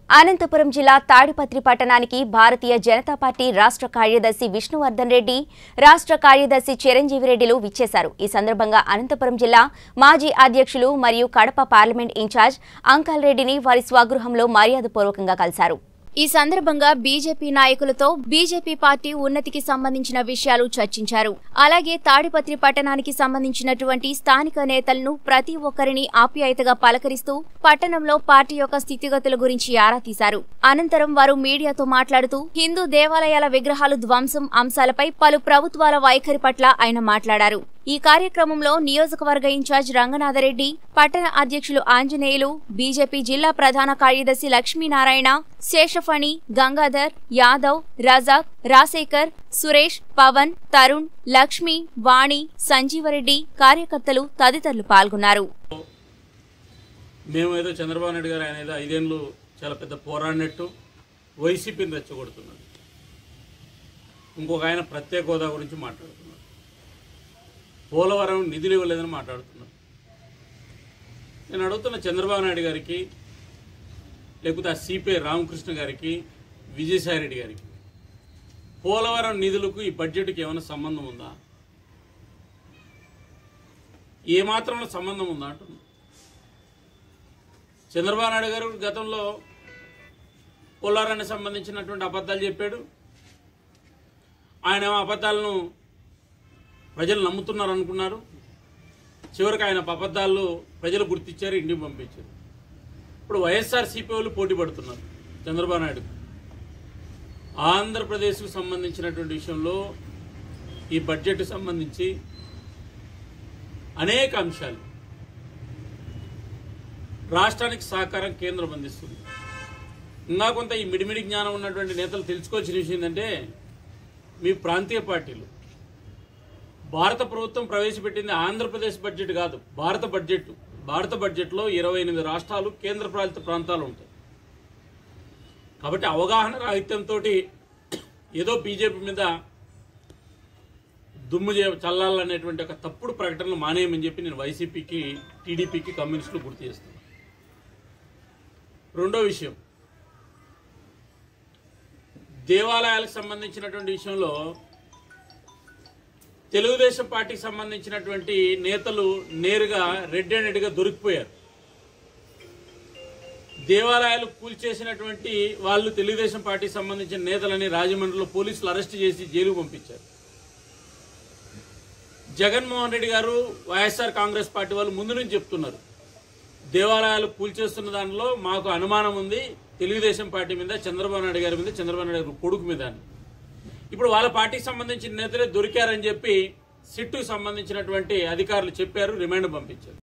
అనంతపురం జిల్లా తాడిపత్రి పట్టణానికి భారతీయ జనతా పార్టీ రాష్ట్ర కార్యదర్శి విష్ణువర్ధన్ రెడ్డి రాష్ట్ర కార్యదర్శి చిరంజీవి రెడ్డిలు విచ్చేశారు ఈ సందర్భంగా అనంతపురం జిల్లా మాజీ అధ్యక్షులు మరియు కడప పార్లమెంట్ ఇన్ఛార్జ్ అంకల్ రెడ్డిని వారి స్వగృహంలో మర్యాదపూర్వకంగా కలిశారు ఈ సందర్భంగా బీజేపీ నాయకులతో బీజేపీ పార్టీ ఉన్నతికి సంబంధించిన విషయాలు చర్చించారు అలాగే తాడిపత్రి పట్టణానికి సంబంధించినటువంటి స్థానిక నేతలను ప్రతి ఒక్కరిని ఆప్యాయతగా పలకరిస్తూ పట్టణంలో పార్టీ యొక్క స్థితిగతుల గురించి ఆరా తీశారు అనంతరం వారు మీడియాతో మాట్లాడుతూ హిందూ దేవాలయాల విగ్రహాలు ధ్వంసం అంశాలపై పలు ప్రభుత్వాల వైఖరి పట్ల ఆయన మాట్లాడారు ఈ కార్యక్రమంలో నియోజకవర్గ ఇన్ఛార్జ్ రంగనాథరెడ్డి పట్టణ అధ్యక్షులు ఆంజనేయులు బీజేపీ జిల్లా ప్రధాన కార్యదర్శి లక్ష్మీనారాయణ శేషఫణి గంగాధర్ యాదవ్ రజాక్ రాజశేఖర్ సురేష్ పవన్ తరుణ్ లక్ష్మి వాణి సంజీవరెడ్డి కార్యకర్తలు తదితరులు పాల్గొన్నారు మేము ఏదో చంద్రబాబు నాయుడు గారు ఆయన ఏదో ఐదేళ్ళు చాలా పెద్ద పోరాడినట్టు వైసీపీని రెచ్చగొడుతున్నాడు ఇంకొక ఆయన ప్రత్యేక హోదా గురించి మాట్లాడుతున్నాడు పోలవరం నిధులు ఇవ్వలేదని మాట్లాడుతున్నాడు నేను అడుగుతున్న చంద్రబాబు నాయుడు గారికి లేకపోతే ఆ సిపిఐ రామకృష్ణ గారికి విజయసాయి రెడ్డి గారికి పోలవరం నిధులకు ఈ బడ్జెట్కి ఏమైనా సంబంధం ఉందా ఏమాత్రం సంబంధం ఉందా అంటున్నా చంద్రబాబు నాయుడు గారు గతంలో పోలారానికి సంబంధించినటువంటి అబద్ధాలు చెప్పాడు ఆయన ఏమో అబద్ధాలను ప్రజలు నమ్ముతున్నారు అనుకున్నారు చివరికి ఆయన అబద్ధాలు ప్రజలు గుర్తించారు ఇంటికి పంపించారు ఇప్పుడు వైఎస్ఆర్ వాళ్ళు పోటీ పడుతున్నారు చంద్రబాబు నాయుడు ఆంధ్రప్రదేశ్కు సంబంధించినటువంటి విషయంలో ఈ బడ్జెట్ సంబంధించి అనేక అంశాలు రాష్ట్రానికి సహకారం కేంద్రం అందిస్తుంది ఇంకా కొంత ఈ మిడిమిడి జ్ఞానం ఉన్నటువంటి నేతలు తెలుసుకోవాల్సిన విషయం ఏంటంటే మీ ప్రాంతీయ పార్టీలు భారత ప్రభుత్వం ప్రవేశపెట్టింది ఆంధ్రప్రదేశ్ బడ్జెట్ కాదు భారత బడ్జెట్ భారత బడ్జెట్లో ఇరవై ఎనిమిది రాష్ట్రాలు కేంద్ర పాలిత ప్రాంతాలు ఉంటాయి కాబట్టి అవగాహన రాహిత్యంతో ఏదో బీజేపీ మీద దుమ్ము చే చల్లాలనేటువంటి ఒక తప్పుడు ప్రకటనలు మానేయమని చెప్పి నేను వైసీపీకి టీడీపీకి కమ్యూనిస్టులు గుర్తు చేస్తాను రెండో విషయం దేవాలయాలకు సంబంధించినటువంటి విషయంలో తెలుగుదేశం పార్టీకి సంబంధించినటువంటి నేతలు నేరుగా రెడ్ హ్యాండెడ్గా దొరికిపోయారు దేవాలయాలు కూల్చేసినటువంటి వాళ్ళు తెలుగుదేశం పార్టీకి సంబంధించిన నేతలని రాజమండ్రిలో పోలీసులు అరెస్ట్ చేసి జైలుకు పంపించారు జగన్మోహన్ రెడ్డి గారు వైఎస్ఆర్ కాంగ్రెస్ పార్టీ వాళ్ళు ముందు నుంచి చెప్తున్నారు దేవాలయాలు కూల్చేస్తున్న దానిలో మాకు అనుమానం ఉంది తెలుగుదేశం పార్టీ మీద చంద్రబాబు నాయుడు గారి మీద చంద్రబాబు నాయుడు గారి కొడుకు మీద అని ఇప్పుడు వాళ్ళ పార్టీకి సంబంధించిన నేతలే దొరికారని చెప్పి సిట్టుకు సంబంధించినటువంటి అధికారులు చెప్పారు రిమాండ్ పంపించారు